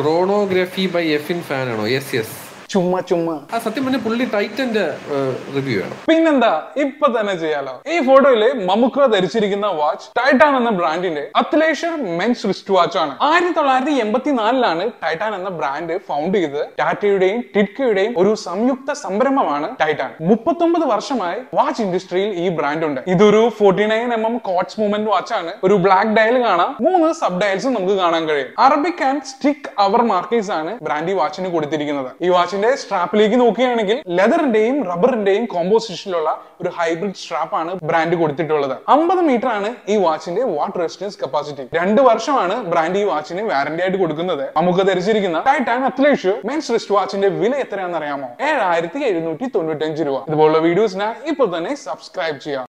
ക്രോണോഗ്രഫി by എഫിൻ fan ആണോ yes yes ചുമ്മാ ചുമ്മാ ആ സത്യം പറഞ്ഞ പുള്ളി ടൈറ്റന്റെ റിവ്യൂ ആണ് പിന്നെന്താ ഇപ്പൊ തന്നെ ചെയ്യാലോ ഈ ഫോട്ടോയില് മമുക്ക ധരിച്ചിരിക്കുന്ന വാച്ച് ടൈറ്റാൻ എന്ന ബ്രാൻഡിന്റെ അത്ലേഷർ മെൻസ് റിസ്റ്റ് വാച്ച് ആണ് ആയിരത്തി തൊള്ളായിരത്തി എൺപത്തിനാലിലാണ് ടൈറ്റാൻ എന്ന ബ്രാൻഡ് ഫൗണ്ട് ചെയ്തത് ടാറ്റയുടെയും ടിറ്റ്കയുടെയും ഒരു സംയുക്ത സംരംഭമാണ് ടൈറ്റാൻ മുപ്പത്തൊമ്പത് വർഷമായി വാച്ച് ഇൻഡസ്ട്രിയിൽ ഈ ബ്രാൻഡ് ഉണ്ട് ഇതൊരു forty nine M M quartz movement watch ആണ് ഒരു ബ്ലാക്ക് ഡയൽ കാണാം മൂന്ന് സബ് ഡയൽസും നമുക്ക് കാണാൻ കഴിയും Arabic and stick hour markers ആണ് ബ്രാൻഡ് ഈ വാച്ചിന് കൊടുത്തിരിക്കുന്നത് ഈ വാച്ചിന്റെ സ്ട്രാപ്പിലേക്ക് നോക്കുകയാണെങ്കിൽ ലെതറിന്റെയും റബ്ബറിന്റെയും കോമ്പോസിഷനിലുള്ള ഒരു ഹൈബ്രിഡ് സ്ട്രാപ്പ് ആണ് ബ്രാൻഡ് കൊടുത്തിട്ടുള്ളത് അമ്പത് മീറ്റർ ആണ് ഈ വാച്ചിന്റെ വാട്ടർ റെസിസ്റ്റൻസ് കപ്പാസിറ്റി രണ്ട് വർഷമാണ് ബ്രാൻഡ് ഈ വാച്ചിന് വാറന്റി ആയിട്ട് കൊടുക്കുന്നത് നമുക്ക് ധരിച്ചിരിക്കുന്ന ടൈറ്റാൻ അത്ലേഷ് മെൻസ് റിസ്റ്റ് വാച്ചിന്റെ വില എത്രയാണെന്ന് അറിയാമോ ഏഴായിരത്തി എഴുന്നൂറ്റി തൊണ്ണൂറ്റി അഞ്ച് രൂപ ഇതുപോലുള്ള വീഡിയോസിന് ഇപ്പോൾ തന്നെ സബ്സ്ക്രൈബ് ചെയ്യാം